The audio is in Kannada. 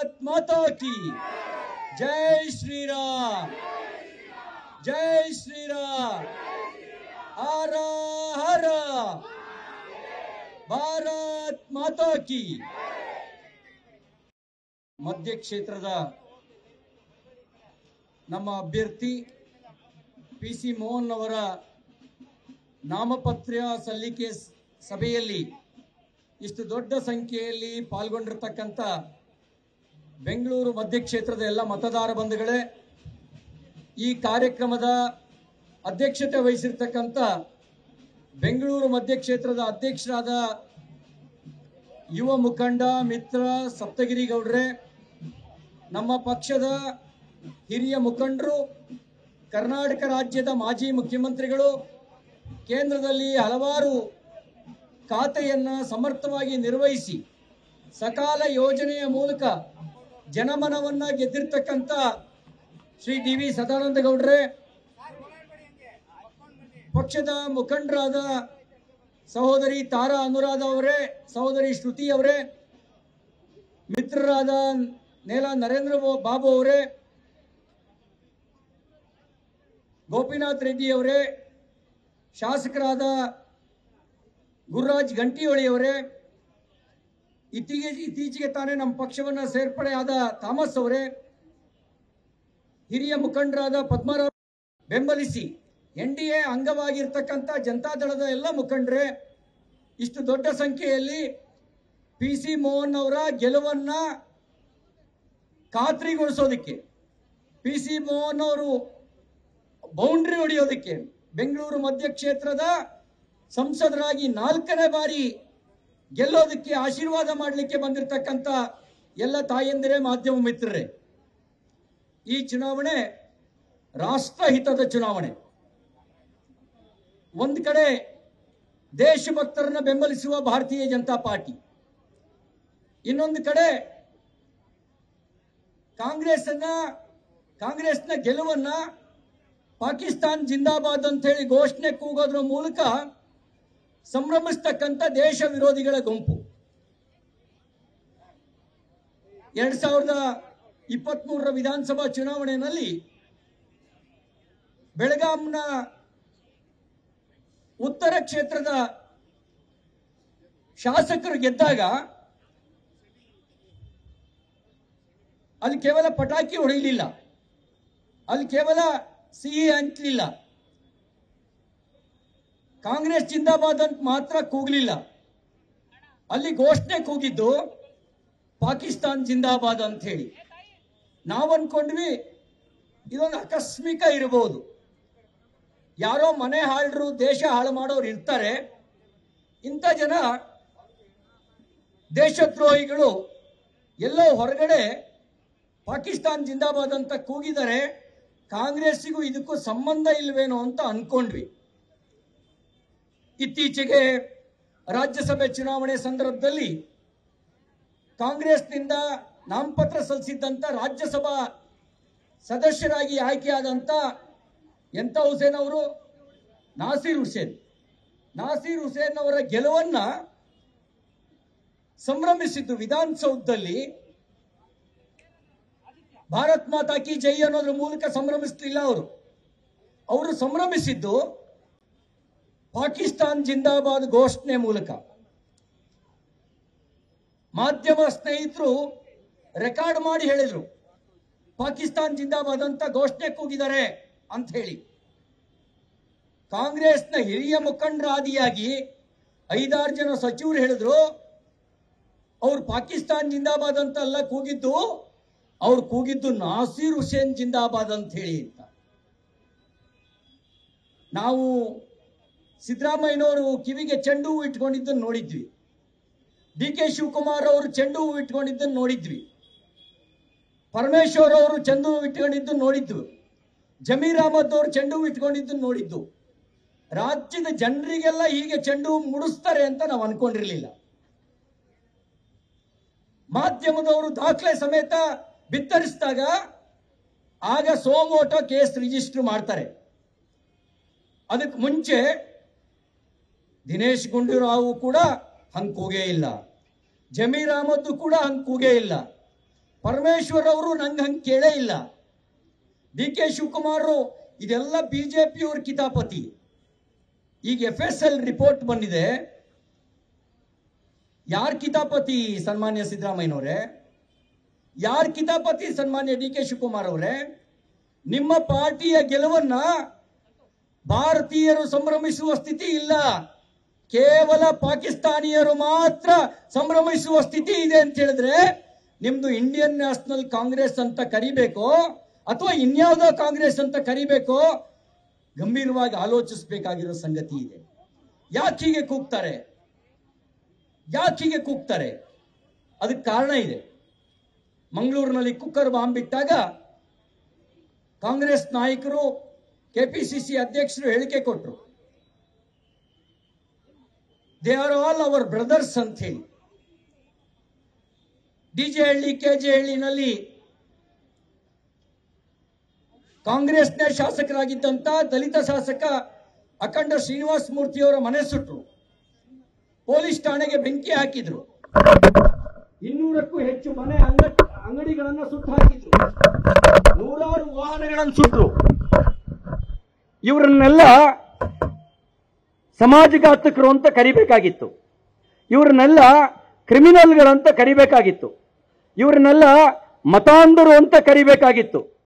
ಭಾರತ್ ಮಾತಾ ಕಿ ಜೈ ಶ್ರೀರಾಮ್ ಜೈ ಶ್ರೀರಾಮ್ ಹರ ಹರ ಭಾರತ್ ಮಾತಾ ಕಿ ಮಧ್ಯ ಕ್ಷೇತ್ರದ ನಮ್ಮ ಅಭ್ಯರ್ಥಿ ಪಿ ಸಿ ಮೋಹನ್ ಅವರ ನಾಮಪತ್ರ ಸಲ್ಲಿಕೆ ಸ್- ಸಭೆಯಲ್ಲಿ ಇಷ್ಟು ದೊಡ್ಡ ಸಂಖ್ಯೆಯಲ್ಲಿ ಪಾಲ್ಗೊಂಡಿರ್ತಕ್ಕಂಥ ಬೆಂಗಳೂರು ಮಧ್ಯ ಕ್ಷೇತ್ರದ ಎಲ್ಲ ಮತದಾರ ಬಂಧುಗಳೇ ಈ ಕಾರ್ಯಕ್ರಮದ ಅಧ್ಯಕ್ಷತೆ ವಹಿಸಿರ್ತಕ್ಕಂಥ ಬೆಂಗಳೂರು ಮಧ್ಯ ಕ್ಷೇತ್ರದ ಅಧ್ಯಕ್ಷರಾದ ಯುವ ಮುಖಂಡ ಮಿತ್ರ ಸಪ್ತಗಿರಿ ಗೌಡ್ರೆ ನಮ್ಮ ಪಕ್ಷದ ಹಿರಿಯ ಮುಖಂಡರು ಕರ್ನಾಟಕ ರಾಜ್ಯದ ಮಾಜಿ ಮುಖ್ಯಮಂತ್ರಿಗಳು ಕೇಂದ್ರದಲ್ಲಿ ಹಲವಾರು ಖಾತೆಯನ್ನ ಸಮರ್ಥವಾಗಿ ನಿರ್ವಹಿಸಿ ಸಕಾಲ ಯೋಜನೆಯ ಮೂಲಕ ಜನಮನವನ್ನ ಗೆದ್ದಿರ್ತಕ್ಕಂಥ ಶ್ರೀ ಡಿ ವಿ ಸದಾನಂದ ಗೌಡ್ರೆ ಪಕ್ಷದ ಮುಖಂಡರಾದ ಸಹೋದರಿ ತಾರಾ ಅನುರಾಧ ಅವರೇ ಸಹೋದರಿ ಶ್ರುತಿ ಅವರೇ ಮಿತ್ರರಾದ ನೇಲ ನರೇಂದ್ರ ಬಾ- ಬಾಬು ಅವರೇ ಗೋಪಿನಾಥ್ ರೆಡ್ಡಿ ಅವರೇ ಶಾಸಕರಾದ ಗುರುರಾಜ್ ಗಂಟಿಹೊಳಿ ಅವರೇ ಇತ್ತೀಚೆಗೆ ಇತ್ತೀಚೆಗೆ ತಾನೇ ನಮ್ಮ ಪಕ್ಷವನ್ನ ಸೇರ್ಪಡೆ ಆದ ಥಾಮಸ್ ಅವರೇ ಹಿರಿಯ ಮುಖಂಡರಾದ ಪದ್ಮರಾವ್ ಬೆಂಬಲಿಸಿ ಎನ್ ಡಿ ಎ ಅಂಗವಾಗಿರ್ತಕ್ಕಂಥ ಜನತಾದಳದ ಎಲ್ಲ ಮುಖಂಡರೇ ಇಷ್ಟು ದೊಡ್ಡ ಸಂಖ್ಯೆಯಲ್ಲಿ ಪಿ ಸಿ ಮೋಹನ್ ಅವರ ಗೆಲುವನ್ನ ಖಾತ್ರಿಗೊಳಿಸೋದಕ್ಕೆ ಪಿ ಸಿ ಮೋಹನ್ ಅವರು ಬೌಂಡ್ರಿ ಹೊಡೆಯೋದಕ್ಕೆ ಬೆಂಗಳೂರು ಮಧ್ಯ ಕ್ಷೇತ್ರದ ಸಂಸದರಾಗಿ ನಾಲ್ಕನೇ ಬಾರಿ ಗೆಲ್ಲೋದಕ್ಕೆ ಆಶೀರ್ವಾದ ಮಾಡಲಿಕ್ಕೆ ಬಂದಿರತಕ್ಕಂಥ ಎಲ್ಲ ತಾಯಂದಿರೇ ಮಾಧ್ಯಮ ಮಿತ್ರರೇ ಈ ಚುನಾವಣೆ ರಾಷ್ಟ್ರಹಿತದ ಚುನಾವಣೆ ಒಂದು ಕಡೆ ದೇಶಭಕ್ತರನ್ನ ಬೆಂಬಲಿಸುವ ಭಾರತೀಯ ಜನತಾ ಪಾರ್ಟಿ ಇನ್ನೊಂದು ಕಡೆ ಕಾಂಗ್ರೆಸ್ ಅನ್ನ ಕಾಂಗ್ರೆಸ್ನ ಗೆಲುವನ್ನ ಪಾಕಿಸ್ತಾನ್ ಜಿಂದಾಬಾದ್ ಅಂತ ಹೇಳಿ ಘೋಷಣೆ ಕೂಗೋದ್ರ ಮೂಲಕ ಸಂಭ್ರಮಿಸ್ತಕ್ಕಂಥ ದೇಶ ವಿರೋಧಿಗಳ ಗುಂಪು ಎರಡ್ ಸಾವಿರದ ಇಪ್ಪತ್ತ್ ಮೂರರ ವಿಧಾನಸಭಾ ಚುನಾವಣೆಯಲ್ಲಿ ಬೆಳಗಾಂನ ಉತ್ತರ ಕ್ಷೇತ್ರದ ಶಾಸಕರು ಗೆದ್ದಾಗ ಅಲ್ಲಿ ಕೇವಲ ಪಟಾಕಿ ಹೊಡೆಯಲಿಲ್ಲ ಅಲ್ಲಿ ಕೇವಲ ಸಿಹಿ ಹಂಚಲಿಲ್ಲ ಕಾಂಗ್ರೆಸ್ ಜಿಂದಾಬಾದ್ ಅಂತ ಮಾತ್ರ ಕೂಗಲಿಲ್ಲ ಅಲ್ಲಿ ಘೋಷಣೆ ಕೂಗಿದ್ದು ಪಾಕಿಸ್ತಾನ್ ಜಿಂದಾಬಾದ್ ಅಂತ ಹೇಳಿ ನಾವು ಅನ್ಕೊಂಡ್ವಿ ಇದೊಂದು ಆಕಸ್ಮಿಕ ಇರಬಹುದು ಯಾರೋ ಮನೆ ಹಾಳ್ರು ದೇಶ ಹಾಳು ಮಾಡೋರು ಇರ್ತಾರೆ ಇಂಥ ಜನ ದೇಶದ್ರೋಹಿಗಳು ಎಲ್ಲೋ ಹೊರಗಡೆ ಪಾಕಿಸ್ತಾನ್ ಜಿಂದಾಬಾದ್ ಅಂತ ಕೂಗಿದರೆ ಕಾಂಗ್ರೆಸ್ಸಿಗೂ ಇದಕ್ಕೂ ಸಂಬಂಧ ಇಲ್ವೇನೋ ಅಂತ ಅನ್ಕೊಂಡ್ವಿ ಇತ್ತೀಚೆಗೆ ರಾಜ್ಯಸಭೆ ಚುನಾವಣೆ ಸಂದರ್ಭದಲ್ಲಿ ಕಾಂಗ್ರೆಸ್ನಿಂದ ನಾಮಪತ್ರ ಸಲ್ಲಿಸಿದ್ದಂತ ರಾಜ್ಯಸಭಾ ಸದಸ್ಯರಾಗಿ ಆಯ್ಕೆಯಾದಂತ ಎಂತ ಹುಸೇನ್ ಅವರು ನಾಸೀರ್ ಹುಸೇನ್ ನಾಸೀರ್ ಹುಸೇನ್ ಅವರ ಗೆಲುವನ್ನ ಸಂಭ್ರಮಿಸಿದ್ದು ವಿಧಾನಸೌಧದಲ್ಲಿ ಭಾರತ್ ಮಾತಾ ಕಿ ಜೈ ಅನ್ನೋದ್ರ ಮೂಲಕ ಸಂಭ್ರಮಿಸಲಿಲ್ಲ ಅವರು ಅವರು ಸಂಭ್ರಮಿಸಿದ್ದು ಪಾಕಿಸ್ತಾನ್ ಜಿಂದಾಬಾದ್ ಘೋಷಣೆ ಮೂಲಕ ಮಾಧ್ಯಮ ಸ್ನೇಹಿತರು ರೆಕಾರ್ಡ್ ಮಾಡಿ ಹೇಳಿದ್ರು ಪಾಕಿಸ್ತಾನ್ ಜಿಂದಾಬಾದ್ ಅಂತ ಘೋಷಣೆ ಕೂಗಿದ್ದಾರೆ ಅಂತ ಹೇಳಿ ಕಾಂಗ್ರೆಸ್ನ ಹಿರಿಯ ಮುಖಂಡರಾದಿಯಾಗಿ ಐದಾರು ಜನ ಸಚಿವರು ಹೇಳಿದ್ರು ಅವ್ರು ಪಾಕಿಸ್ತಾನ್ ಜಿಂದಾಬಾದ್ ಅಂತ ಅಲ್ಲ ಕೂಗಿದ್ದು ಅವ್ರು ಕೂಗಿದ್ದು ನಾಸೀರ್ ಹುಸೇನ್ ಜಿಂದಾಬಾದ್ ಅಂತ ಹೇಳಿ ಅಂತ ನಾವು ಸಿದ್ದರಾಮಯ್ಯನವರು ಕಿವಿಗೆ ಚೆಂಡು ಹೂವು ಇಟ್ಕೊಂಡಿದ್ದನ್ನು ನೋಡಿದ್ವಿ ಡಿ ಕೆ ಶಿವಕುಮಾರ್ ಅವರು ಚೆಂಡು ಹೂವು ಇಟ್ಕೊಂಡಿದ್ದನ್ನು ನೋಡಿದ್ವಿ ಪರಮೇಶ್ವರ್ ಅವರು ಚೆಂಡು ಹೂವು ಇಟ್ಕೊಂಡಿದ್ದು ನೋಡಿದ್ವು ಜಮೀರ್ ಅಹಮದ್ ಅವರು ಚೆಂಡು ಹೂವು ಇಟ್ಕೊಂಡಿದ್ದನ್ನು ನೋಡಿದ್ದು ರಾಜ್ಯದ ಜನರಿಗೆಲ್ಲ ಹೀಗೆ ಚೆಂಡು ಹೂವು ಮುಡಿಸ್ತಾರೆ ಅಂತ ನಾವು ಅನ್ಕೊಂಡಿರ್ಲಿಲ್ಲ ಮಾಧ್ಯಮದವರು ದಾಖಲೆ ಸಮೇತ ಬಿತ್ತರಿಸಿದಾಗ ಆಗ ಸೋಮೋಟೋ ಕೇಸ್ ರಿಜಿಸ್ಟರ್ ಮಾಡ್ತಾರೆ ಅದಕ್ಕೆ ಮುಂಚೆ ದಿನೇಶ್ ಗುಂಡೂರಾವ್ ಕೂಡ ಹಂಗ್ ಕೂಗೇ ಇಲ್ಲ ಜಮೀರ್ ಅಹಮದ್ ಕೂಡ ಹಂಗ್ ಕೂಗೇ ಇಲ್ಲ ಪರಮೇಶ್ವರ್ ಅವರು ನಂಗೆ ಹಂಗೆ ಕೇಳೇ ಇಲ್ಲ ಡಿ ಕೆ ಶಿವಕುಮಾರ್ ಇದೆಲ್ಲ ಬಿಜೆಪಿಯವ್ರ ಕಿತಾಪತಿ ಈಗ ಎಫ್ ಎಸ್ ಎಲ್ ರಿಪೋರ್ಟ್ ಬಂದಿದೆ ಯಾರ್ ಕಿತಾಪತಿ ಸನ್ಮಾನ್ಯ ಸಿದ್ದರಾಮಯ್ಯನವರೇ ಯಾರ್ ಕಿತಾಪತಿ ಸನ್ಮಾನ್ಯ ಡಿ ಕೆ ಶಿವಕುಮಾರ್ ಅವರೇ ನಿಮ್ಮ ಪಾರ್ಟಿಯ ಗೆಲುವನ್ನ ಭಾರತೀಯರು ಸಂಭ್ರಮಿಸುವ ಸ್ಥಿತಿ ಇಲ್ಲ ಕೇವಲ ಪಾಕಿಸ್ತಾನಿಯರು ಮಾತ್ರ ಸಂಭ್ರಮಿಸುವ ಸ್ಥಿತಿ ಇದೆ ಅಂತ ಹೇಳಿದ್ರೆ ನಿಮ್ದು ಇಂಡಿಯನ್ ನ್ಯಾಷನಲ್ ಕಾಂಗ್ರೆಸ್ ಅಂತ ಕರಿಬೇಕೋ ಅಥವಾ ಇನ್ಯಾವುದೋ ಕಾಂಗ್ರೆಸ್ ಅಂತ ಕರಿಬೇಕೋ ಗಂಭೀರವಾಗಿ ಆಲೋಚಿಸಬೇಕಾಗಿರೋ ಸಂಗತಿ ಇದೆ ಯಾಕೆ ಹೀಗೆ ಕೂಗ್ತಾರೆ ಯಾಕೆ ಹೀಗೆ ಕೂಗ್ತಾರೆ ಅದಕ್ಕೆ ಕಾರಣ ಇದೆ ಮಂಗಳೂರಿನಲ್ಲಿ ಕುಕ್ಕರ್ ಬಾಂಬ್ ಬಿಟ್ಟಾಗ ಕಾಂಗ್ರೆಸ್ ನಾಯಕರು ಕೆಪಿಸಿಸಿ ಅಧ್ಯಕ್ಷರು ಹೇಳಿಕೆ ಕೊಟ್ಟರು they are all our brothers ಅಂತ ಹೇಳಿ ಡಿಜೆ ಹಳ್ಳಿ ಕೆಜೆ ಹಳ್ಳಿನಲ್ಲಿ ಕಾಂಗ್ರೆಸ್ನ ಶಾಸಕರಾಗಿದ್ದಂತ ದಲಿತ ಶಾಸಕ ಅಖಂಡ ಶ್ರೀನಿವಾಸ ಮೂರ್ತಿಯವರ ಮನೆ ಸುಟ್ಟರು ಪೊಲೀಸ್ ಠಾಣೆಗೆ ಬೆಂಕಿ ಹಾಕಿದ್ರು ಇನ್ನೂರಕ್ಕೂ ಹೆಚ್ಚು ಮನೆ ಅಂಗಡಿ ಅಂಗಡಿಗಳನ್ನ ಸುಟ್ಟು ಹಾಕಿದ್ರು ನೂರಾರು ವಾಹನಗಳನ್ನು ಸುಟ್ಟರು ಇವರನ್ನೆಲ್ಲ ಸಮಾಜಘಾತಕರು ಅಂತ ಕರಿಬೇಕಾಗಿತ್ತು ಇವ್ರನ್ನೆಲ್ಲ ಕ್ರಿಮಿನಲ್ಗಳಂತ ಕರಿಬೇಕಾಗಿತ್ತು ಇವ್ರನ್ನೆಲ್ಲ ಮತಾಂಧರು ಅಂತ ಕರಿಬೇಕಾಗಿತ್ತು